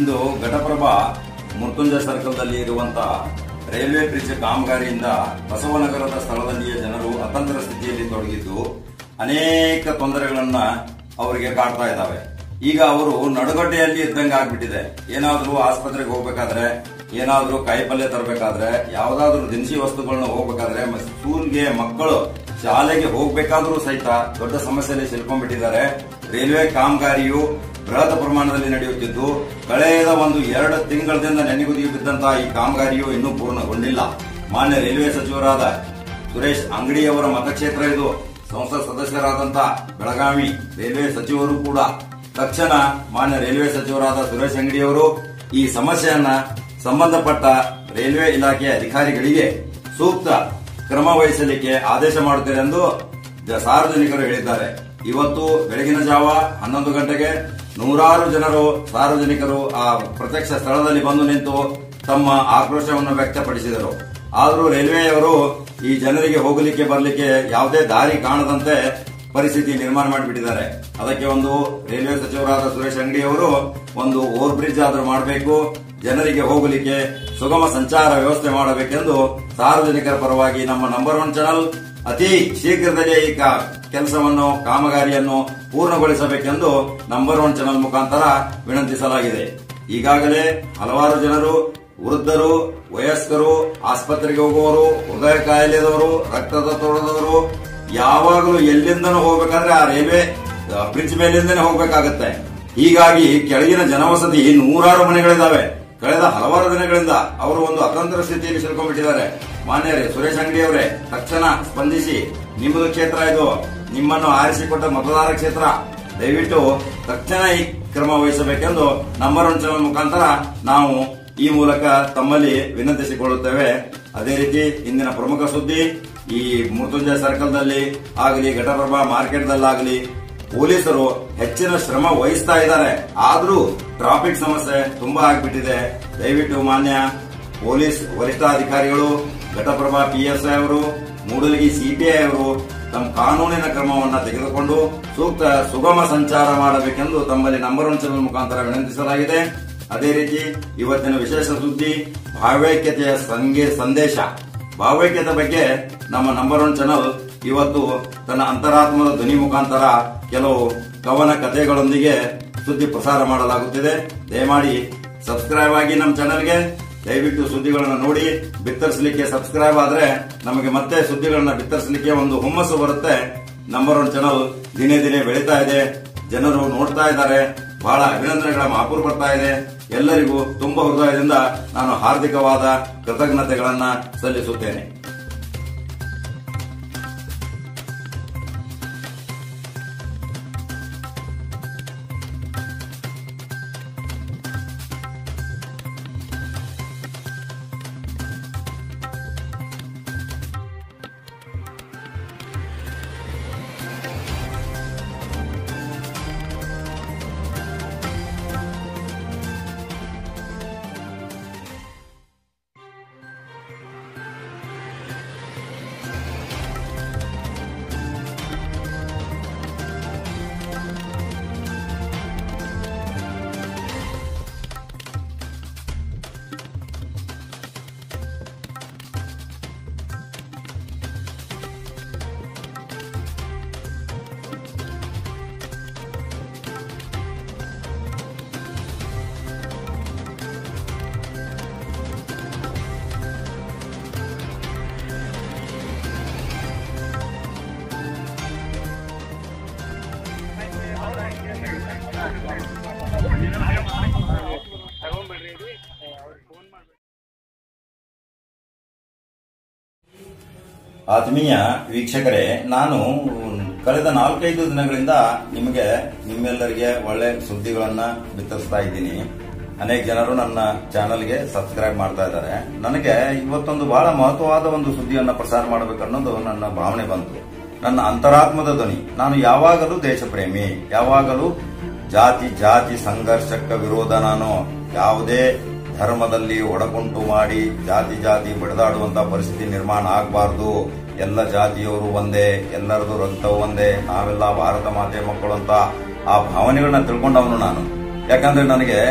ಇಂದು ಘಟಪ್ರಭಾ ಮೃತ್ಯುಂಜಯ ಸರ್ಕಲ್ದಲ್ಲಿ ಇರುವಂತಹ railway bridge ಕಾಮಗಾರಿಯಿಂದ ಬಸವನಗರದ ಸ್ಥಳದಲ್ಲಿಯೇ ಜನರು ಅತಂತ್ರ ಸ್ಥಿತಿಯಲ್ಲಿ ತೊಡಗಿದ್ದು ಅನೇಕ ತೊಂದರೆಗಳನ್ನ ಅವರಿಗೆ ಕಾಡ್ತಾ ಇದ್ದಾವೆ ಈಗ ಅವರು ನಡುಗಡ್ಡೆಯಲ್ಲಿ ಇದ್ದಂಗೆ ಆಗ್ಬಿಟ್ಟಿದೆ ಏನಾದ್ರೂ ಆಸ್ಪತ್ರೆಗೆ ಹೋಗ್ಬೇಕಾದ್ರೆ ಏನಾದ್ರೂ ಕಾಯಿಪಲ್ಯ ತರಬೇಕಾದ್ರೆ ಯಾವ್ದಾದ್ರೂ ದಿನಸಿ ವಸ್ತುಗಳನ್ನ ಹೋಗ್ಬೇಕಾದ್ರೆ ಮ- ಸ್ಕೂಲ್ಗೆ ಮಕ್ಕಳು ಶಾಲೆಗೆ ಹೋಗ್ಬೇಕಾದ್ರೂ ಸಹಿತ ದೊಡ್ಡ ಸಮಸ್ಯೆಯಲ್ಲಿ ಸಿಲ್ಕೊಂಡ್ಬಿಟ್ಟಿದ್ದಾರೆ ರೈಲ್ವೆ ಕಾಮಗಾರಿಯು ಬೃಹತ್ ಪ್ರಮಾಣದಲ್ಲಿ ನಡೆಯುತ್ತಿದ್ದು ಕಳೆದ ಒಂದು ಎರಡು ತಿಂಗಳಿಂದ ನೆನೆಗುದಿಗೆ ಬಿದ್ದಂತಹ ಈ ಕಾಮಗಾರಿಯು ಇನ್ನೂ ಪೂರ್ಣಗೊಂಡಿಲ್ಲ ಮಾನ್ಯ ರೈಲ್ವೆ ಸಚಿವರಾದ ಸುರೇಶ್ ಅಂಗಡಿಯವರ ಮತಕ್ಷೇತ್ರ ಇದು ಸಂಸತ್ ಸದಸ್ಯರಾದಂತ ಬೆಳಗಾವಿ ರೈಲ್ವೆ ಸಚಿವರು ಕೂಡ ತಕ್ಷಣ ಮಾನ್ಯ ರೈಲ್ವೆ ಸಚಿವರಾದ ಸುರೇಶ್ ಅಂಗಡಿಯವರು ಈ ಸಮಸ್ಯೆಯನ್ನ ಸಂಬಂಧಪಟ್ಟ ರೈಲ್ವೆ ಇಲಾಖೆಯ ಅಧಿಕಾರಿಗಳಿಗೆ ಸೂಕ್ತ ಕ್ರಮ ವಹಿಸಲಿಕ್ಕೆ ಆದೇಶ ಮಾಡುತ್ತೇನೆ ಎಂದು ಜ- ಸಾರ್ವಜನಿಕರು ಹೇಳಿದ್ದಾರೆ ಇವತ್ತು ಬೆಳಗಿನ ಜಾವ ಹನ್ನೊಂದು ಗಂಟೆಗೆ ನೂರಾರು ಜನರು ಸಾರ್ವಜನಿಕರು ಆ ಪ್ರತ್ಯಕ್ಷ ಸ್ಥಳದಲ್ಲಿ ಬಂದು ನಿಂತು ತಮ್ಮ ಆಕ್ರೋಶವನ್ನು ವ್ಯಕ್ತಪಡಿಸಿದರು ಆದರೂ ರೈಲ್ವೆಯವರು ಈ ಜನರಿಗೆ ಹೋಗಲಿಕ್ಕೆ ಬರಲಿಕ್ಕೆ ಯಾವುದೇ ದಾರಿ ಕಾಣದಂತೆ ಪರಿಸ್ಥಿತಿ ನಿರ್ಮಾಣ ಮಾಡಿಬಿಟ್ಟಿದ್ದಾರೆ ಅದಕ್ಕೆ ಒಂದು ರೈಲ್ವೆ ಸಚಿವರಾದ ಸುರೇಶ್ ಅಂಗಡಿ ಅವರು ಒಂದು ಓವರ್ ಬ್ರಿಡ್ಜ್ ಆದ್ರೂ ಮಾಡಬೇಕು ಜನರಿಗೆ ಹೋಗಲಿಕ್ಕೆ ಸುಗಮ ಸಂಚಾರ ವ್ಯವಸ್ಥೆ ಮಾಡಬೇಕೆಂದು ಸಾರ್ವಜನಿಕರ ಪರವಾಗಿ ನಮ್ಮ ನಂಬರ್ ಒನ್ ಚಾನಲ್ ಅತಿ ಶೀಘ್ರದಲ್ಲೇ ಈ ಕಾ- ಕೆಲಸವನ್ನು ಕಾಮಗಾರಿಯನ್ನು ಪೂರ್ಣಗೊಳಿಸಬೇಕೆಂದು ನಂಬರ್ ಒನ್ ಚಾನಲ್ ಮುಖಾಂತರ ವಿನಂತಿಸಲಾಗಿದೆ ಈಗಾಗಲೇ ಹಲವಾರು ಜನರು ವೃದ್ಧರು ವಯಸ್ಕರು ಆಸ್ಪತ್ರೆಗೆ ಹೋಗುವವರು ಹೃದಯ ಕಾಯಿಲೆದವರು ರಕ್ತದೊತ್ತಡದವರು ಯಾವಾಗಲೂ ಎಲ್ಲಿಂದನೂ ಹೋಗ್ಬೇಕಾದ್ರೆ ಆ ರೈಲ್ವೆ ಬ್ರಿಡ್ಜ್ ಮೇಲಿಂದನೇ ಹೋಗ್ಬೇಕಾಗತ್ತೆ ಹೀಗಾಗಿ ಕೆಳಗಿನ ಜನವಸತಿ ನೂರಾರು ಮನೆಗಳಿದಾವೆ ಕಳೆದ ಹಲವಾರು ದಿನಗಳಿಂದ ಅವರು ಒಂದು ಅತಂತ್ರ ಸ್ಥಿತಿಯಲ್ಲಿ ಸಿಲ್ಕೊಂಡ್ಬಿಟ್ಟಿದ್ದಾರೆ ಮಾನ್ಯ ಸುರೇಶ್ ಅಂಗಡಿ ಅವರೇ ತಕ್ಷಣ ಸ್ಪಂದಿಸಿ ನಿಮ್ಮದು ಕ್ಷೇತ್ರ ಇದು ನಿಮ್ಮನ್ನು ಆರಿಸಿಕೊಟ್ಟ ಮತದಾರ ಕ್ಷೇತ್ರ ದಯವಿಟ್ಟು ತಕ್ಷಣ ಈ ಕ್ರಮ ವಹಿಸಬೇಕೆಂದು ನಂಬರ್ ಒನ್ ಚಾನಲ್ ಮುಖಾಂತರ ನಾವು ಈ ಮೂಲಕ ತಮ್ಮಲ್ಲಿ ವಿನಂತಿಸಿಕೊಳ್ಳುತ್ತೇವೆ ಅದೇ ರೀತಿ ಇಂದಿನ ಪ್ರಮುಖ ಸುದ್ದಿ ಈ ಮೃತ್ಯುಂಜಯ ಸರ್ಕಲ್ದಲ್ಲಿ ಆಗಲಿ ಘಟಪ್ರಭಾ ಮಾರ್ಕೆಟ್ದಲ್ಲಾಗಲಿ ಪೊಲೀಸರು ಹೆಚ್ಚಿನ ಶ್ರಮ ವಹಿಸ್ತಾ ಇದ್ದಾರೆ ಆದ್ರೂ ಟ್ರಾಫಿಕ್ ಸಮಸ್ಯೆ ತುಂಬಾ ಆಗ್ಬಿಟ್ಟಿದೆ ದಯವಿಟ್ಟು ಮಾನ್ಯ ಪೊಲೀಸ್ ವರಿಷ್ಠಾಧಿಕಾರಿಗಳು ಘಟಪ್ರಭಾ ಪಿಎಸ್ಐ ಅವರು ಮೂಡಲಗಿ ಸಿಪಿಐ ಅವರು ತಮ್ಮ ಕಾನೂನಿನ ಕ್ರಮವನ್ನ ತೆಗೆದುಕೊಂಡು ಸೂಕ್ತ ಸುಗಮ ಸಂಚಾರ ಮಾಡಬೇಕೆಂದು ತಮ್ಮಲ್ಲಿ ನಂಬರ್ ಒನ್ ಚಾನಲ್ ಮುಖಾಂತರ ವಿನಂತಿಸಲಾಗಿದೆ ಅದೇ ರೀತಿ ಇವತ್ತಿನ ವಿಶೇಷ ಸುದ್ದಿ ಭಾವೈಕ್ಯತೆಯ ಸಂಗೆ ಸಂದೇಶ ಭಾವೈಕ್ಯತೆ ಬಗ್ಗೆ ನಮ್ಮ ನಂಬರ್ ಒನ್ ಚಾನಲ್ ಇವತ್ತು ತನ್ನ ಅಂತರಾತ್ಮದ ಧ್ವನಿ ಮುಖಾಂತರ ಕೆಲವು ಕವನ ಕಥೆಗಳೊಂದಿಗೆ ಸುದ್ದಿ ಪ್ರಸಾರ ಮಾಡಲಾಗುತ್ತಿದೆ ದಯಮಾಡಿ ಸಬ್ಸ್ಕ್ರೈಬ್ ಆಗಿ ನಮ್ಮ ಚಾನಲ್ಗೆ ದಯವಿಟ್ಟು ಸುದ್ದಿಗಳನ್ನು ನೋಡಿ ಬಿತ್ತರಿಸಲಿಕ್ಕೆ ಸಬ್ಸ್ಕ್ರೈಬ್ ಆದ್ರೆ ನಮಗೆ ಮತ್ತೆ ಸುದ್ದಿಗಳನ್ನ ಬಿತ್ತರಿಸಲಿಕ್ಕೆ ಒಂದು ಹುಮ್ಮಸ್ಸು ಬರುತ್ತೆ ನಂಬರ್ ಒನ್ ಚಾನಲ್ ದಿನೇ ದಿನೇ ಬೆಳೀತಾ ಇದೆ ಜನರು ನೋಡ್ತಾ ಇದ್ದಾರೆ ಬಹಳ ಅಭಿನಂದನೆಗಳ ಮಹಾಪುರ್ ಬರ್ತಾ ಇದೆ ಎಲ್ಲರಿಗೂ ತುಂಬಾ ಹೃದಯದಿಂದ ನಾನು ಹಾರ್ದಿಕವಾದ ಕೃತಜ್ಞತೆಗಳನ್ನ ಸಲ್ಲಿಸುತ್ತೇನೆ ಆತ್ಮೀಯ ವೀಕ್ಷಕರೇ ನಾನು ಕಳೆದ ನಾಲ್ಕೈದು ದಿನಗಳಿಂದ ನಿಮಗೆ ನಿಮ್ಮೆಲ್ಲರಿಗೆ ಒಳ್ಳೆ ಸುದ್ದಿಗಳನ್ನ ಬಿತ್ತರಿಸ್ತಾ ಇದ್ದೀನಿ ಅನೇಕ ಜನರು ನನ್ನ ಚಾನೆಲ್ಗೆ ಸಬ್ಸ್ಕ್ರೈಬ್ ಮಾಡ್ತಾ ಇದ್ದಾರೆ ನನಗೆ ಇವತ್ತೊಂದು ಬಹಳ ಮಹತ್ವವಾದ ಒಂದು ಸುದ್ದಿಯನ್ನ ಪ್ರಸಾರ ಮಾಡಬೇಕು ಅನ್ನೋದು ನನ್ನ ಭಾವನೆ ಬಂತು ನನ್ನ ಅಂತರಾತ್ಮದ ಧ್ವನಿ ನಾನು ಯಾವಾಗಲೂ ದೇಶಪ್ರೇಮಿ ಯಾವಾಗಲೂ ಜಾತಿ ಜಾತಿ ಸಂಘರ್ಷಕ್ಕ ವಿರೋಧ ನಾನು ಯಾವುದೇ ಧರ್ಮದಲ್ಲಿ ಒಡಕುಂಟು ಮಾಡಿ ಜಾತಿ ಜಾತಿ ಬಡಿದಾಡುವಂತ ಪರಿಸ್ಥಿತಿ ನಿರ್ಮಾಣ ಆಗಬಾರದು ಎಲ್ಲ ಜಾತಿಯವರು ಒಂದೇ ಎಲ್ಲರದು ರಕ್ತವು ಒಂದೇ ನಾವೆಲ್ಲ ಭಾರತ ಮಾತೆ ಮಕ್ಕಳು ಅಂತ ಆ ಭಾವನೆಗಳನ್ನ ತಿಳ್ಕೊಂಡವನು ನಾನು ಯಾಕಂದ್ರೆ ನನಗೆ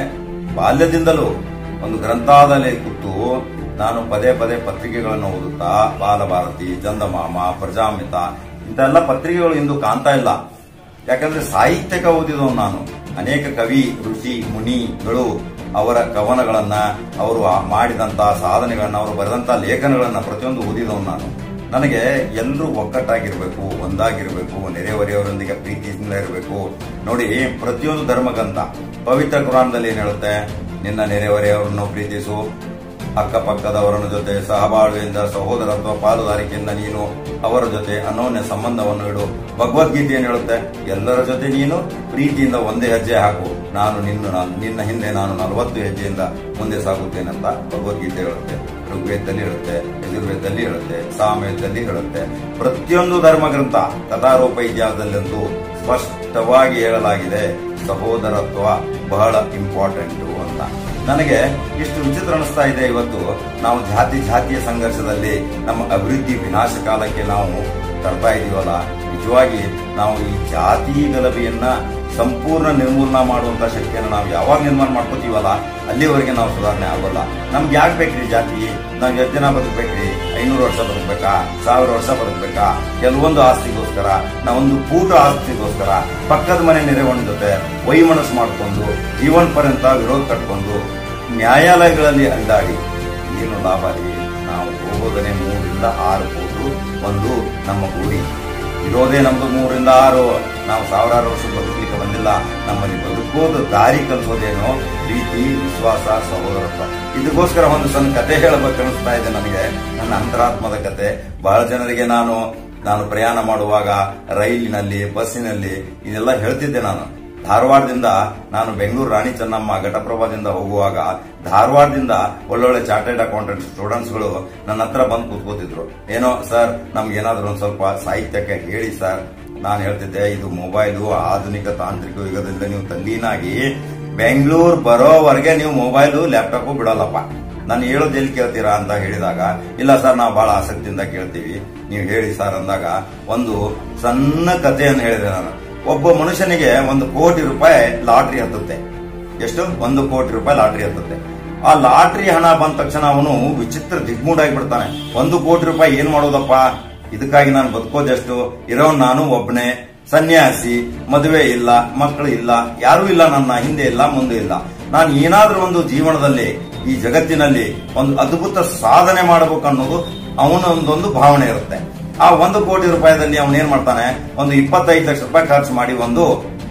ಬಾಲ್ಯದಿಂದಲೂ ಒಂದು ಗ್ರಂಥಾಲಯ ಕೂತು ನಾನು ಪದೇ ಪದೇ ಪತ್ರಿಕೆಗಳನ್ನು ಓದುತ್ತಾ ಬಾಲಭಾರತಿ ಚಂದಮಾಮ ಪ್ರಜಾಮಿತ ಇಂತೆಲ್ಲ ಪತ್ರಿಕೆಗಳು ಇಂದು ಕಾಣ್ತಾ ಇಲ್ಲ ಯಾಕಂದ್ರೆ ಸಾಹಿತ್ಯಕ ಓದಿದವನು ನಾನು ಅನೇಕ ಕವಿ ಋಷಿ ಮುನಿಗಳು ಅವರ ಕವನಗಳನ್ನ ಅವರು ಮಾಡಿದಂತ ಸಾಧನೆಗಳನ್ನ ಅವರು ಬರೆದಂತ ಲೇಖನಗಳನ್ನ ಪ್ರತಿಯೊಂದು ಓದಿದವನು ನಾನು ನನಗೆ ಎಲ್ಲರೂ ಒಕ್ಕಟ್ಟಾಗಿರ್ಬೇಕು ಒಂದಾಗಿರ್ಬೇಕು ನೆರೆಹೊರೆಯವರೊಂದಿಗೆ ಪ್ರೀತಿಯಿಂದ ಇರಬೇಕು ನೋಡಿ ಪ್ರತಿಯೊಂದು ಧರ್ಮಕ್ಕಂತ ಪವಿತ್ರ ಕುರಾನ್ದಲ್ಲಿ ಏನ್ ಹೇಳುತ್ತೆ ನಿನ್ನ ನೆರೆಹೊರೆಯವರನ್ನು ಪ್ರೀತಿಸು ಅಕ್ಕಪಕ್ಕದವರನ್ನ ಜೊತೆ ಸಹಬಾಳ್ವೆಯಿಂದ ಸಹೋದರತ್ವ ಪಾಲುದಾರಿಕೆಯಿಂದ ನೀನು ಅವರ ಜೊತೆ ಅನೋನ್ಯ ಸಂಬಂಧವನ್ನು ಇಡು ಭಗವದ್ಗೀತೆ ಏನ್ ಹೇಳುತ್ತೆ ಎಲ್ಲರ ಜೊತೆ ನೀನು ಪ್ರೀತಿಯಿಂದ ಒಂದೇ ಹೆಜ್ಜೆ ಹಾಕು ನಾನು ನಿನ್ನ ನಿನ್ನ ಹಿಂದೆ ನಾನು ನಲವತ್ತು ಹೆಜ್ಜೆಯಿಂದ ಮುಂದೆ ಸಾಗುತ್ತೇನೆ ಅಂತ ಭಗವದ್ಗೀತೆ ಹೇಳುತ್ತೆ ಋಗ್ವೇದದಲ್ಲಿ ಹೇಳುತ್ತೆ ಯಜುರ್ವೇದದಲ್ಲಿ ಹೇಳುತ್ತೆ ಸಾಮವೇದದಲ್ಲಿ ಹೇಳುತ್ತೆ ಪ್ರತಿಯೊಂದು ಧರ್ಮ ಗ್ರಂಥ ಕಥಾರೂಪ ಇತಿಹಾಸದಲ್ಲಂತೂ ಸ್ಪಷ್ಟವಾಗಿ ಹೇಳಲಾಗಿದೆ ಸಹೋದರತ್ವ ಬಹಳ ಇಂಪಾರ್ಟೆಂಟ್ ಅಂತ ನನಗೆ ಇಷ್ಟು ವಿಚಿತ್ರ ಅನಿಸ್ತಾ ಇದೆ ಇವತ್ತು ನಾವು ಜಾತಿ ಜಾತಿಯ ಸಂಘರ್ಷದಲ್ಲಿ ನಮ್ಮ ಅಭಿವೃದ್ಧಿ ವಿನಾಶ ಕಾಲಕ್ಕೆ ನಾವು ತರ್ತಾ ಇದೀವಲ್ಲ ನಿಜವಾಗಿ ನಾವು ಈ ಜಾತಿ ಗಲಭೆಯನ್ನ ಸಂಪೂರ್ಣ ನಿರ್ಮೂಲನ ಮಾಡುವಂತ ಶಕ್ತಿಯನ್ನು ನಾವು ಯಾವಾಗ ನಿರ್ಮಾಣ ಮಾಡ್ಕೋತೀವಲ್ಲ ಅಲ್ಲಿವರೆಗೆ ನಾವು ಸುಧಾರಣೆ ಆಗೋಲ್ಲ ನಮ್ಗೆ ಯಾಕೆ ಬೇಕ್ರಿ ಜಾತಿ ನಾವ್ ಎಷ್ಟು ಜನ ಬದುಕ್ಬೇಕ್ರಿ ಐನೂರು ವರ್ಷ ಬದುಕ್ಬೇಕಾ ಸಾವಿರ ವರ್ಷ ಬದುಕ್ಬೇಕಾ ಕೆಲವೊಂದು ಆಸ್ತಿಗೋಸ್ಕರ ನಾವೊಂದು ಕೂಟ ಆಸ್ತಿಗೋಸ್ಕರ ಪಕ್ಕದ ಮನೆ ನೆರೆವಣ್ಣ ಜೊತೆ ವೈಮನಸ್ಸು ಮಾಡ್ಕೊಂಡು ಜೀವನ ಪರ್ಯಂತ ವಿರೋಧ ಕಟ್ಕೊಂಡು ನ್ಯಾಯಾಲಯಗಳಲ್ಲಿ ಅಲ್ದಾಡಿ ಏನು ಲಾಭ ರೀ ನಾವು ಹೋಗೋದನೆ ಮೂರರಿಂದ ಆರು ಕೋಟು ಒಂದು ನಮ್ಮ ಗುರಿ ಇರೋದೇ ನಮ್ದು ಮೂರರಿಂದ ಆರು ನಾವು ಸಾವಿರಾರು ವರ್ಷ ಬದುಕಲಿಕ್ಕೆ ಬಂದಿಲ್ಲ ನಮ್ಮಲ್ಲಿ ಬದುಕೋದು ದಾರಿ ಕಲಿಸೋದೇನೋ ಪ್ರೀತಿ ವಿಶ್ವಾಸ ಸಹೋದರತ್ವ ಇದಕ್ಕೋಸ್ಕರ ಒಂದು ಸಣ್ಣ ಕತೆ ಹೇಳಬೇಕು ಅನಿಸ್ತಾ ಇದೆ ನನಗೆ ನನ್ನ ಅಂತರಾತ್ಮದ ಕತೆ ಬಹಳ ಜನರಿಗೆ ನಾನು ನಾನು ಪ್ರಯಾಣ ಮಾಡುವಾಗ ರೈಲಿನಲ್ಲಿ ಬಸ್ಸಿನಲ್ಲಿ ಇದೆಲ್ಲ ಹೇಳ್ತಿದ್ದೆ ನಾನು ಧಾರವಾಡದಿಂದ ನಾನು ಬೆಂಗಳೂರು ರಾಣಿ ಚೆನ್ನಮ್ಮ ಘಟಪ್ರಭಾದಿಂದ ಹೋಗುವಾಗ ಧಾರವಾಡದಿಂದ ಒಳ್ಳೊಳ್ಳೆ ಚಾರ್ಟೆಡ್ ಅಕೌಂಟೆಂಟ್ ಸ್ಟೂಡೆಂಟ್ಸ್ಗಳು ನನ್ನ ಹತ್ರ ಬಂದು ಕೂತ್ಕೋತಿದ್ರು ಏನೋ ಸರ್ ನಮ್ಗೆ ಏನಾದ್ರು ಒಂದ್ ಸ್ವಲ್ಪ ಸಾಹಿತ್ಯಕ್ಕೆ ಹೇಳಿ ಸರ್ ನಾನು ಹೇಳ್ತಿದ್ದೆ ಇದು ಮೊಬೈಲು ಆಧುನಿಕ ತಾಂತ್ರಿಕ ಯುಗದಿಂದ ನೀವು ತಲ್ಲೀನಾಗಿ ಬೆಂಗಳೂರು ಬರೋವರೆಗೆ ನೀವು ಮೊಬೈಲು ಲ್ಯಾಪ್ಟಾಪ್ ಬಿಡೋಲ್ಲಪ್ಪ ನಾನು ಹೇಳೋದು ಎಲ್ಲಿ ಕೇಳ್ತೀರಾ ಅಂತ ಹೇಳಿದಾಗ ಇಲ್ಲ ಸರ್ ನಾವು ಬಹಳ ಆಸಕ್ತಿಯಿಂದ ಕೇಳ್ತೀವಿ ನೀವು ಹೇಳಿ ಸರ್ ಅಂದಾಗ ಒಂದು ಸಣ್ಣ ಕಥೆಯನ್ನು ಹೇಳಿದೆ ನಾನು ಒಬ್ಬ ಮನುಷ್ಯನಿಗೆ ಒಂದು ಕೋಟಿ ರೂಪಾಯಿ ಲಾಟ್ರಿ ಹತ್ತುತ್ತೆ ಎಷ್ಟು ಒಂದು ಕೋಟಿ ರೂಪಾಯಿ ಲಾಟ್ರಿ ಹತ್ತುತ್ತೆ ಆ ಲಾಟ್ರಿ ಹಣ ಬಂದ ತಕ್ಷಣ ಅವನು ವಿಚಿತ್ರ ದಿಗ್ಮೂಡಾಗಿ ಒಂದು ಕೋಟಿ ರೂಪಾಯಿ ಏನ್ ಮಾಡೋದಪ್ಪ ಇದಕ್ಕಾಗಿ ನಾನು ಬದುಕೋದೆಷ್ಟು ಇರೋ ನಾನು ಒಬ್ಬನೇ ಸನ್ಯಾಸಿ ಮದುವೆ ಇಲ್ಲ ಮಕ್ಕಳು ಇಲ್ಲ ಯಾರೂ ಇಲ್ಲ ನನ್ನ ಹಿಂದೆ ಇಲ್ಲ ಮುಂದೆ ಇಲ್ಲ ನಾನು ಏನಾದ್ರೂ ಒಂದು ಜೀವನದಲ್ಲಿ ಈ ಜಗತ್ತಿನಲ್ಲಿ ಒಂದು ಅದ್ಭುತ ಸಾಧನೆ ಮಾಡಬೇಕು ಅನ್ನೋದು ಅವನ ಒಂದೊಂದು ಭಾವನೆ ಇರುತ್ತೆ ಆ ಒಂದು ಕೋಟಿ ರೂಪಾಯಿದಲ್ಲಿ ಅವನು ಏನ್ ಮಾಡ್ತಾನೆ ಒಂದು ಇಪ್ಪತ್ತೈದು ಲಕ್ಷ ರೂಪಾಯಿ ಖರ್ಚು ಮಾಡಿ ಒಂದು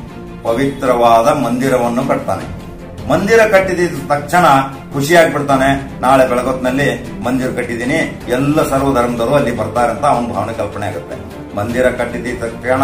ಪವಿತ್ರವಾದ ಮಂದಿರವನ್ನು ಕಟ್ತಾನೆ ಮಂದಿರ ಕಟ್ಟಿದ ತಕ್ಷಣ ಖುಷಿಯಾಗ್ಬಿಡ್ತಾನೆ ನಾಳೆ ಬೆಳಗೊತ್ನಲ್ಲಿ ಮಂದಿರ ಕಟ್ಟಿದೀನಿ ಎಲ್ಲ ಸರ್ವ ಧರ್ಮದವರು ಅಲ್ಲಿ ಬರ್ತಾರೆ ಅಂತ ಅವನ ಭಾವನೆ ಕಲ್ಪನೆ ಆಗುತ್ತೆ ಮಂದಿರ ಕಟ್ಟಿದ ತಕ್ಷಣ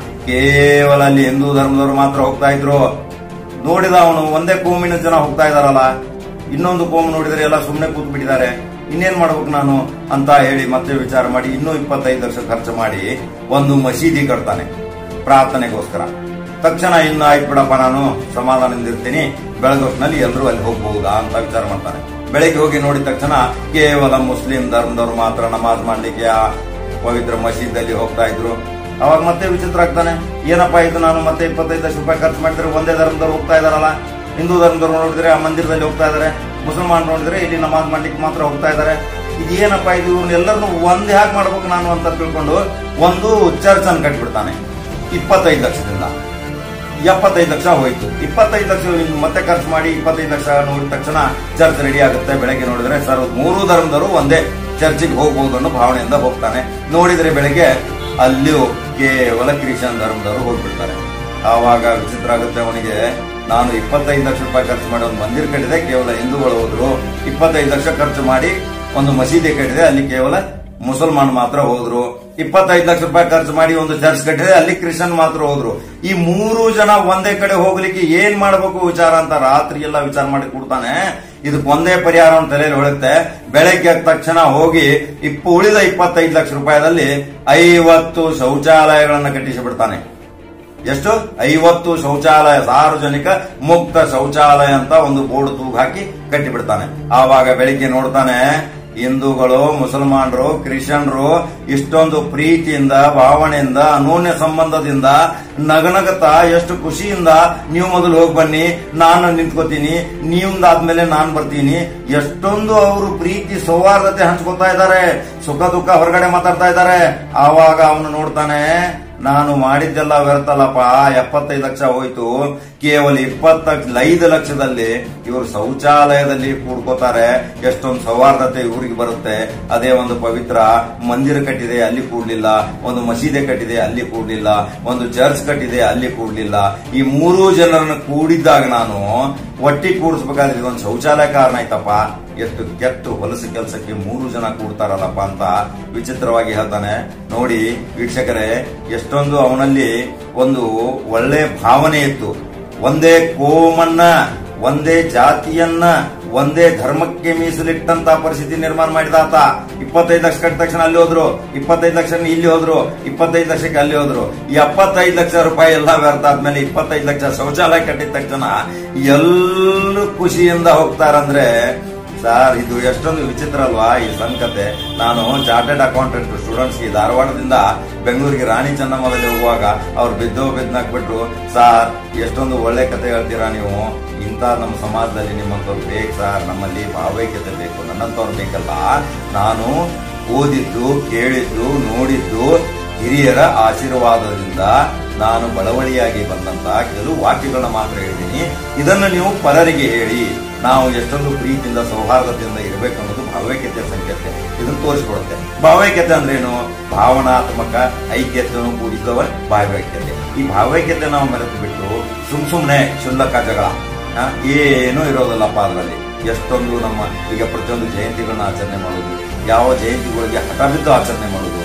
ಕೇವಲ ಅಲ್ಲಿ ಹಿಂದೂ ಧರ್ಮದವರು ಮಾತ್ರ ಹೋಗ್ತಾ ಇದ್ರು ನೋಡಿದ ಅವನು ಒಂದೇ ಕೋಮಿನ ಜನ ಹೋಗ್ತಾ ಇದಾರಲ್ಲ ಇನ್ನೊಂದು ಕೋಮು ನೋಡಿದ್ರೆ ಎಲ್ಲ ಸುಮ್ಮನೆ ಕೂತ್ ಬಿಟ್ಟಿದ್ದಾರೆ ಇನ್ನೇನ್ ಮಾಡ್ಬೇಕು ನಾನು ಅಂತ ಹೇಳಿ ಮತ್ತೆ ವಿಚಾರ ಮಾಡಿ ಇನ್ನೂ ಇಪ್ಪತ್ತೈದು ಲಕ್ಷ ಖರ್ಚು ಮಾಡಿ ಒಂದು ಮಸೀದಿ ಕಟ್ತಾನೆ ಪ್ರಾರ್ಥನೆಗೋಸ್ಕರ ತಕ್ಷಣ ಇನ್ನು ಆಯ್ತು ಬಿಡಪ್ಪ ನಾನು ಸಮಾಧಾನದಿಂದ ಇರ್ತೀನಿ ಬೆಳಗೊಟ್ಟಿನಲ್ಲಿ ಎಲ್ಲರೂ ಅಲ್ಲಿ ಹೋಗ್ಬಹುದಾ ಅಂತ ವಿಚಾರ ಮಾಡ್ತಾನೆ ಬೆಳಗ್ಗೆ ಹೋಗಿ ನೋಡಿದ ತಕ್ಷಣ ಕೇವಲ ಮುಸ್ಲಿಂ ಧರ್ಮದವರು ಮಾತ್ರ ನಮಾಜ್ ಮಾಡ್ಲಿಕ್ಕೆ ಆ ಪವಿತ್ರ ಮಸೀದಲ್ಲಿ ಹೋಗ್ತಾ ಇದ್ರು ಅವಾಗ ಮತ್ತೆ ವಿಚಿತ್ರ ಆಗ್ತಾನೆ ಏನಪ್ಪಾ ಇದು ನಾನು ಮತ್ತೆ ಇಪ್ಪತ್ತೈದು ಲಕ್ಷ ರೂಪಾಯಿ ಖರ್ಚು ಮಾಡಿದ್ರೆ ಒಂದೇ ಧರ್ಮದವ್ರು ಹೋಗ್ತಾ ಇದಾರಲ್ಲ ಹಿಂದೂ ಧರ್ಮದವ್ರು ನೋಡಿದ್ರೆ ಆ ಮಂದಿರದಲ್ಲಿ ಹೋಗ್ತಾ ಇದಾರೆ ಮುಸಲ್ಮಾನ್ ನೋಡಿದ್ರೆ ಇಲ್ಲಿ ನಮಾಜ್ ಮಾಡ್ಲಿಕ್ಕೆ ಮಾತ್ರ ಹೋಗ್ತಾ ಇದಾರೆ ಇದೇನಪ್ಪ ಇದು ಇವ್ರನ್ನೆಲ್ಲರನ್ನು ಒಂದೇ ಹಾಕಿ ಮಾಡ್ಬೇಕು ನಾನು ಅಂತ ತಿಳ್ಕೊಂಡು ಒಂದು ಚರ್ಚ್ ಅನ್ನು ಕಟ್ಬಿಡ್ತಾನೆ ಇಪ್ಪತ್ತೈದು ಲಕ್ಷದಿಂದ ಎಪ್ಪತ್ತೈದು ಲಕ್ಷ ಹೋಯ್ತು ಇಪ್ಪತ್ತೈದು ಲಕ್ಷ ಇನ್ನು ಮತ್ತೆ ಖರ್ಚು ಮಾಡಿ ಇಪ್ಪತ್ತೈದು ಲಕ್ಷ ನೋಡಿದ ತಕ್ಷಣ ಚರ್ಚ್ ರೆಡಿ ಆಗುತ್ತೆ ಬೆಳಗ್ಗೆ ನೋಡಿದ್ರೆ ಸರ್ ಮೂರು ಧರ್ಮದವರು ಒಂದೇ ಚರ್ಚಿಗೆ ಹೋಗಬಹುದು ಅನ್ನೋ ಭಾವನೆಯಿಂದ ಹೋಗ್ತಾನೆ ನೋಡಿದ್ರೆ ಬೆಳಗ್ಗೆ ಅಲ್ಲಿಯೂ ಕೇವಲ ಕ್ರಿಶ್ಚಿಯನ್ ಧರ್ಮದವರು ಹೋಗ್ಬಿಡ್ತಾರೆ ಆವಾಗ ವಿಚಿತ್ರ ಆಗುತ್ತೆ ಅವನಿಗೆ ನಾನು ಇಪ್ಪತ್ತೈದು ಲಕ್ಷ ರೂಪಾಯಿ ಖರ್ಚು ಮಾಡಿ ಒಂದು ಮಂದಿರ ಕಟ್ಟಿದೆ ಕೇವಲ ಹಿಂದೂಗಳು ಹೋದ್ರು ಇಪ್ಪತ್ತೈದು ಲಕ್ಷ ಖರ್ಚು ಮಾಡಿ ಒಂದು ಮಸೀದಿ ಕಟ್ಟಿದೆ ಅಲ್ಲಿ ಕೇವಲ ಮುಸಲ್ಮಾನ್ ಮಾತ್ರ ಹೋದ್ರು ಇಪ್ಪತ್ತೈದು ಲಕ್ಷ ರೂಪಾಯಿ ಖರ್ಚು ಮಾಡಿ ಒಂದು ಚರ್ಚ್ ಕಟ್ಟಿದೆ ಅಲ್ಲಿ ಕ್ರಿಶ್ಚಿಯನ್ ಮಾತ್ರ ಹೋದ್ರು ಈ ಮೂರು ಜನ ಒಂದೇ ಕಡೆ ಹೋಗ್ಲಿಕ್ಕೆ ಏನ್ ಮಾಡ್ಬೇಕು ವಿಚಾರ ಅಂತ ರಾತ್ರಿ ಎಲ್ಲ ವಿಚಾರ ಮಾಡಿ ಕೊಡ್ತಾನೆ ಇದಕ್ಕೆ ಒಂದೇ ಪರಿಹಾರ ಅಂತ ತಲೆಯಲ್ಲಿ ಹೊಳುತ್ತೆ ಬೆಳಗ್ಗೆ ಎದ್ದ ತಕ್ಷಣ ಹೋಗಿ ಇಪ್ಪ ಉಳಿದ ಇಪ್ಪತ್ತೈದು ಲಕ್ಷ ರೂಪಾಯಿದಲ್ಲಿ ಐವತ್ತು ಶೌಚಾಲಯಗಳನ್ನ ಕಟ್ಟಿಸಿ ಬಿಡ್ತಾನೆ ಎಷ್ಟು ಐವತ್ತು ಶೌಚಾಲಯ ಸಾರ್ವಜನಿಕ ಮುಕ್ತ ಶೌಚಾಲಯ ಅಂತ ಒಂದು ಬೋರ್ಡ್ ತೂಗು ಹಾಕಿ ಕಟ್ಟಿಬಿಡ್ತಾನೆ ಆವಾಗ ಬೆಳಿಗ್ಗೆ ನೋಡ್ತಾನೆ ಹಿಂದೂಗಳು ಮುಸಲ್ಮಾನರು ಕ್ರಿಶ್ಚಿಯನ್ರು ಇಷ್ಟೊಂದು ಪ್ರೀತಿಯಿಂದ ಭಾವನೆಯಿಂದ ಅನೂನ್ಯ ಸಂಬಂಧದಿಂದ ನಗನಗತ ಎಷ್ಟು ಖುಷಿಯಿಂದ ನೀವು ಮೊದಲು ಹೋಗಿ ಬನ್ನಿ ನಾನು ನಿಂತ್ಕೋತೀನಿ ನೀವ್ದಾದ್ಮೇಲೆ ನಾನ್ ಬರ್ತೀನಿ ಎಷ್ಟೊಂದು ಅವರು ಪ್ರೀತಿ ಸೌಹಾರ್ದತೆ ಹಂಚ್ಕೊತಾ ಇದ್ದಾರೆ ಸುಖ ದುಃಖ ಹೊರಗಡೆ ಮಾತಾಡ್ತಾ ಇದ್ದಾರೆ ಆವಾಗ ಅವನು ನೋಡ್ತಾನೆ ನಾನು ಮಾಡಿದ್ದೆಲ್ಲ ವ್ಯರ್ಥಲ್ಲಪ್ಪ ಎಪ್ಪತ್ತೈದು ಲಕ್ಷ ಹೋಯ್ತು ಕೇವಲ ಇಪ್ಪತ್ತ ಐದು ಲಕ್ಷದಲ್ಲಿ ಇವರು ಶೌಚಾಲಯದಲ್ಲಿ ಕೂಡ್ಕೋತಾರೆ ಎಷ್ಟೊಂದು ಸೌಹಾರ್ದತೆ ಇವ್ರಿಗೆ ಬರುತ್ತೆ ಅದೇ ಒಂದು ಪವಿತ್ರ ಮಂದಿರ ಕಟ್ಟಿದೆ ಅಲ್ಲಿ ಕೂಡ್ಲಿಲ್ಲ ಒಂದು ಮಸೀದೆ ಕಟ್ಟಿದೆ ಅಲ್ಲಿ ಕೂಡ್ಲಿಲ್ಲ ಒಂದು ಚರ್ಚ್ ಕಟ್ಟಿದೆ ಅಲ್ಲಿ ಕೂಡ್ಲಿಲ್ಲ ಈ ಮೂರೂ ಜನರನ್ನು ಕೂಡಿದ್ದಾಗ ನಾನು ಒಟ್ಟಿ ಕೂಡಿಸ್ಬೇಕಾದ್ರೆ ಇದೊಂದು ಶೌಚಾಲಯ ಕಾರಣ ಆಯ್ತಪ್ಪ ಎಷ್ಟು ಕೆಟ್ಟು ಹೊಲಸು ಕೆಲಸಕ್ಕೆ ಮೂರು ಜನ ಕೂಡ್ತಾರಲ್ಲಪ್ಪ ಅಂತ ವಿಚಿತ್ರವಾಗಿ ಹೇಳ್ತಾನೆ ನೋಡಿ ವೀಕ್ಷಕರೇ ಎಷ್ಟೊಂದು ಅವನಲ್ಲಿ ಒಂದು ಒಳ್ಳೆ ಭಾವನೆ ಇತ್ತು ಒಂದೇ ಕೋಮನ್ನ ಒಂದೇ ಜಾತಿಯನ್ನ ಒಂದೇ ಧರ್ಮಕ್ಕೆ ಮೀಸಲಿಟ್ಟಂತ ಪರಿಸ್ಥಿತಿ ನಿರ್ಮಾಣ ಮಾಡಿದ ಆತ ಇಪ್ಪತ್ತೈದು ಲಕ್ಷ ಕಟ್ಟಿದ ತಕ್ಷಣ ಅಲ್ಲಿ ಹೋದ್ರು ಇಪ್ಪತ್ತೈದು ಲಕ್ಷ ಇಲ್ಲಿ ಹೋದ್ರು ಇಪ್ಪತ್ತೈದು ಲಕ್ಷಕ್ಕೆ ಅಲ್ಲಿ ಹೋದ್ರು ಈ ಎಪ್ಪತ್ತೈದು ಲಕ್ಷ ರೂಪಾಯಿ ಎಲ್ಲ ವ್ಯರ್ಥ ಆದ್ಮೇಲೆ ಇಪ್ಪತ್ತೈದು ಲಕ್ಷ ಶೌಚಾಲಯ ಕಟ್ಟಿದ ತಕ್ಷಣ ಎಲ್ಲರೂ ಖುಷಿಯಿಂದ ಹೋಗ್ತಾರಂದ್ರೆ ಸರ್ ಇದು ಎಷ್ಟೊಂದು ವಿಚಿತ್ರ ಅಲ್ವಾ ಈ ಸಂಕತೆ ನಾನು ಚಾರ್ಟೆಡ್ ಅಕೌಂಟೆಂಟ್ ಸ್ಟೂಡೆಂಟ್ಸ್ ಈ ಧಾರವಾಡದಿಂದ ಬೆಂಗಳೂರಿಗೆ ರಾಣಿ ಚೆನ್ನಮ್ಮದಲ್ಲಿ ಹೋಗುವಾಗ ಅವ್ರು ಬಿದ್ದೋ ಬಿದ್ದನಾಕ್ಬಿಟ್ರು ಸರ್ ಎಷ್ಟೊಂದು ಒಳ್ಳೆ ಕತೆ ಹೇಳ್ತೀರಾ ನೀವು ಇಂಥ ನಮ್ಮ ಸಮಾಜದಲ್ಲಿ ನಿಮ್ಮಂತವ್ರು ಬೇಕು ಸರ್ ನಮ್ಮಲ್ಲಿ ಭಾವೈಕ್ಯತೆ ಬೇಕು ನನ್ನಂತವ್ರು ಬೇಕಲ್ಲ ನಾನು ಓದಿದ್ದು ಕೇಳಿದ್ದು ನೋಡಿದ್ದು ಹಿರಿಯರ ಆಶೀರ್ವಾದದಿಂದ ನಾನು ಬಳವಳಿಯಾಗಿ ಬಂದಂತ ಕೆಲವು ವಾಕ್ಯಗಳನ್ನ ಮಾತ್ರ ಹೇಳಿದ್ದೀನಿ ಇದನ್ನು ನೀವು ಪರರಿಗೆ ಹೇಳಿ ನಾವು ಎಷ್ಟೊಂದು ಪ್ರೀತಿಯಿಂದ ಸೌಹಾರ್ದತೆಯಿಂದ ಇರಬೇಕು ಅನ್ನೋದು ಭಾವೈಕ್ಯತೆಯ ಸಂಕೇತ ಇದನ್ನು ತೋರಿಸ್ಕೊಡುತ್ತೆ ಭಾವೈಕ್ಯತೆ ಅಂದ್ರೇನು ಭಾವನಾತ್ಮಕ ಐಕ್ಯತೆಯನ್ನು ಕೂಡಿಸುವ ಭಾವೈಕ್ಯತೆ ಈ ಭಾವೈಕ್ಯತೆ ನಾವು ಮೆರೆತು ಬಿಟ್ಟು ಸುಮ್ ಸುಮ್ನೆ ಕ್ಷುಲ್ಲಕ ಜಗಳ ಆ, ಏನೂ ಇರೋದಿಲ್ಲಪ್ಪ ಅದರಲ್ಲಿ ಎಷ್ಟೊಂದು ನಮ್ಮ ಈಗ ಪ್ರತಿಯೊಂದು ಜಯಂತಿಗಳನ್ನ ಆಚರಣೆ ಮಾಡೋದು ಯಾವ ಜಯಂತಿಗಳಿಗೆ ಹಠ ಬಿದ್ದು ಆಚರಣೆ ಮಾಡೋದು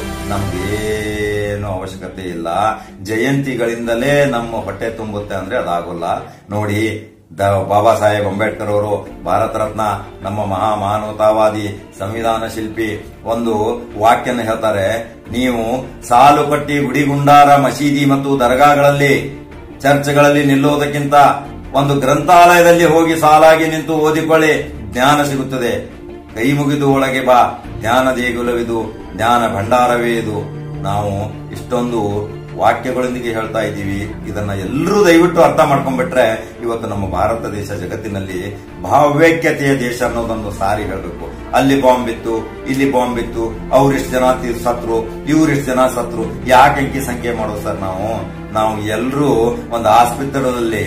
ನಮ್ಗೇನು ಅವಶ್ಯಕತೆ ಇಲ್ಲ ಜಯಂತಿಗಳಿಂದಲೇ ನಮ್ಮ ಹೊಟ್ಟೆ ತುಂಬುತ್ತೆ ಅಂದ್ರೆ ಅದಾಗೋಲ್ಲ ನೋಡಿ ದ ಬಾಬಾ ಸಾಹೇಬ್ ಅಂಬೇಡ್ಕರ್ ಅವರು ಭಾರತ ರತ್ನ ನಮ್ಮ ಮಹಾ ಮಾನವತಾವಾದಿ ಸಂವಿಧಾನ ಶಿಲ್ಪಿ ಒಂದು ವಾಕ್ಯನ ಹೇಳ್ತಾರೆ ನೀವು ಸಾಲು ಕಟ್ಟಿ ಗುಡಿಗುಂಡಾರ ಮಸೀದಿ ಮತ್ತು ದರ್ಗಾಗಳಲ್ಲಿ ಚರ್ಚ್ಗಳಲ್ಲಿ ನಿಲ್ಲುವುದಕ್ಕಿಂತ ಒಂದು ಗ್ರಂಥಾಲಯದಲ್ಲಿ ಹೋಗಿ ಸಾಲಾಗಿ ನಿಂತು ಓದಿಕೊಳ್ಳಿ ಜ್ಞಾನ ಸಿಗುತ್ತದೆ ಕೈ ಮುಗಿದು ಒಳಗೆ ಬಾ ಜ್ಞಾನ ದೇಗುಲವಿದು ಜ್ಞಾನ ಭಂಡಾರವೇ ಇದು ನಾವು ಇಷ್ಟೊಂದು ವಾಕ್ಯಗಳೊಂದಿಗೆ ಹೇಳ್ತಾ ಇದ್ದೀವಿ ಇದನ್ನ ಎಲ್ಲರೂ ದಯವಿಟ್ಟು ಅರ್ಥ ಮಾಡ್ಕೊಂಡ್ಬಿಟ್ರೆ ಇವತ್ತು ನಮ್ಮ ಭಾರತ ದೇಶ ಜಗತ್ತಿನಲ್ಲಿ ಭಾವ್ಯೈಕ್ಯತೆಯ ದೇಶ ಅನ್ನೋದೊಂದು ಸಾರಿ ಹೇಳಬೇಕು ಅಲ್ಲಿ ಬಾಂಬ್ ಬಿತ್ತು ಇಲ್ಲಿ ಬಾಂಬ್ ಬಿತ್ತು ಅವ್ರಿಷ್ಟು ಜನ ತಿ- ಸತ್ರು ಇವ್ರಿಷ್ಟು ಜನ ಸತ್ರು ಯಾಕೆ ಅಂಕಿ ಸಂಖ್ಯೆ ಮಾಡೋದು ಸರ್ ನಾವು ನಾವು ಎಲ್ಲರೂ ಒಂದು ಆಸ್ಪತ್ರೆಯಲ್ಲಿ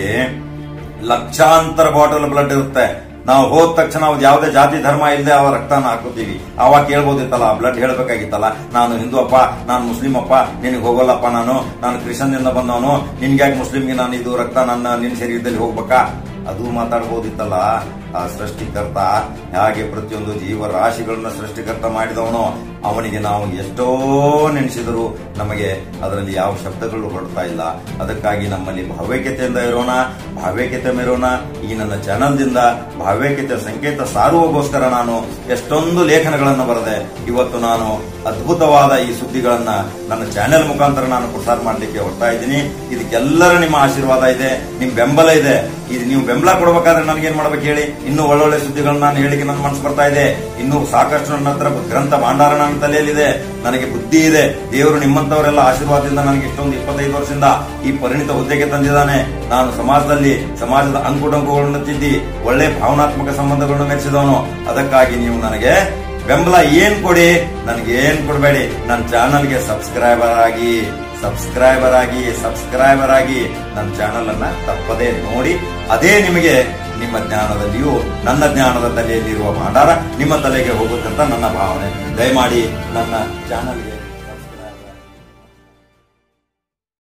ಲಕ್ಷಾಂತರ ಬಾಟಲ್ ಬ್ಲಡ್ ಇರುತ್ತೆ ನಾವು ಹೋದ ತಕ್ಷಣ ಅವ್ರು ಯಾವುದೇ ಜಾತಿ ಧರ್ಮ ಇಲ್ಲದೆ ಅವ ರಕ್ತನ ಹಾಕೋತೀವಿ ಅವಾಗ ಕೇಳ್ಬೋದಿತ್ತಲ್ಲ ಬ್ಲಡ್ ಹೇಳ್ಬೇಕಾಗಿತ್ತಲ್ಲ ನಾನು ಹಿಂದೂ ಅಪ್ಪ ನಾನು ಮುಸ್ಲಿಂ ಅಪ್ಪ ನಿನಗೆ ಹೋಗಲ್ಲಪ್ಪ ನಾನು ನಾನು ಕ್ರಿಶ್ಚಿಯನ್ನಿಂದ ಬಂದವನು ನಿನ್ಗ್ಯಾಕೆ ಮುಸ್ಲಿಂಗೆ ನಾನು ಇದು ರಕ್ತ ನನ್ನ ನಿನ್ನ ಶರೀರದಲ್ಲಿ ಹೋಗ್ಬೇಕಾ ಅದು ಮಾತಾಡ್ಬೋದಿತ್ತಲ್ಲ ಆ ಸೃಷ್ಟಿಕರ್ತ ಹೇಗೆ ಪ್ರತಿಯೊಂದು ಜೀವರಾಶಿಗಳನ್ನ ಸೃಷ್ಟಿಕರ್ತ ಮಾಡಿದವನು ಅವನಿಗೆ ನಾವು ಎಷ್ಟೋ ನೆನೆಸಿದರೂ ನಮಗೆ ಅದರಲ್ಲಿ ಯಾವ ಶಬ್ದಗಳು ಹೊರಡ್ತಾ ಇಲ್ಲ ಅದಕ್ಕಾಗಿ ನಮ್ಮಲ್ಲಿ ಭಾವ್ಯೈಕ್ಯತೆಯಿಂದ ಇರೋಣ ಭಾವ್ಯೈಕ್ಯತೆ ಮೆರೋಣ ಈ ನನ್ನ ಚಾನಲ್ದಿಂದ ಭಾವ್ಯೈಕ್ಯತೆ ಸಂಕೇತ ಸಾರುವಗೋಸ್ಕರ ನಾನು ಎಷ್ಟೊಂದು ಲೇಖನಗಳನ್ನು ಬರೆದೆ ಇವತ್ತು ನಾನು ಅದ್ಭುತವಾದ ಈ ಸುದ್ದಿಗಳನ್ನ ನನ್ನ ಚಾನೆಲ್ ಮುಖಾಂತರ ನಾನು ಪ್ರಸಾರ ಮಾಡಲಿಕ್ಕೆ ಹೊರಡ್ತಾ ಇದ್ದೀನಿ ಇದಕ್ಕೆಲ್ಲರ ನಿಮ್ಮ ಆಶೀರ್ವಾದ ಇದೆ ನಿಮ್ ಬೆಂಬಲ ಇದೆ ಇದು ನೀವು ಬೆಂಬಲ ಕೊಡಬೇಕಾದ್ರೆ ನನಗೇನ್ ಮಾಡ್ಬೇಕು ಹೇಳಿ ಇನ್ನೂ ಒಳ್ಳೊಳ್ಳೆ ಸುದ್ದಿಗಳನ್ನ ನಾನು ಹೇಳಿಕೆ ನನ್ನ ಮನಸ್ಸು ಬರ್ತಾ ಇದೆ ಇನ್ನೂ ಸಾಕಷ್ಟು ನನ್ನ ಹತ್ರ ಗ್ರಂಥ ಭಾಂಡಾರ ನನ್ನ ತಲೆಯಲ್ಲಿದೆ ನನಗೆ ಬುದ್ಧಿ ಇದೆ ದೇವರು ನಿಮ್ಮಂತವರೆಲ್ಲ ಆಶೀರ್ವಾದದಿಂದ ನನಗೆ ಇಷ್ಟೊಂದು ಇಪ್ಪತ್ತೈದು ವರ್ಷದಿಂದ ಈ ಪರಿಣಿತ ಹುದ್ದೆಗೆ ತಂದಿದ್ದಾನೆ ನಾನು ಸಮಾಜದಲ್ಲಿ ಸಮಾಜದ ಅಂಕುಡಂಕುಗಳನ್ನು ತಿದ್ದಿ ಒಳ್ಳೆ ಭಾವನಾತ್ಮಕ ಸಂಬಂಧಗಳನ್ನು ಮೆರೆಸಿದವನು ಅದಕ್ಕಾಗಿ ನೀವು ನನಗೆ ಬೆಂಬಲ ಏನ್ ಕೊಡಿ ನನಗೆ ಏನ್ ಕೊಡಬೇಡಿ ನನ್ನ ಚಾನಲ್ಗೆ ಸಬ್ಸ್ಕ್ರೈಬರ್ ಆಗಿ ಸಬ್ಸ್ಕ್ರೈಬರ್ ಆಗಿ ಸಬ್ಸ್ಕ್ರೈಬರ್ ಆಗಿ ನನ್ನ ಚಾನಲ್ ಅನ್ನ ತಪ್ಪದೇ ನೋಡಿ ಅದೇ ನಿಮಗೆ ನಿಮ್ಮ ಜ್ಞಾನದಲ್ಲಿಯೂ ನನ್ನ ಜ್ಞಾನದ ತಲೆಯಲ್ಲಿರುವ ಭಂಡಾರ ನಿಮ್ಮ ತಲೆಗೆ ಹೋಗುತ್ತಂತ ನನ್ನ ಭಾವನೆ ದಯಮಾಡಿ ನನ್ನ ಚಾನಲ್ಗೆ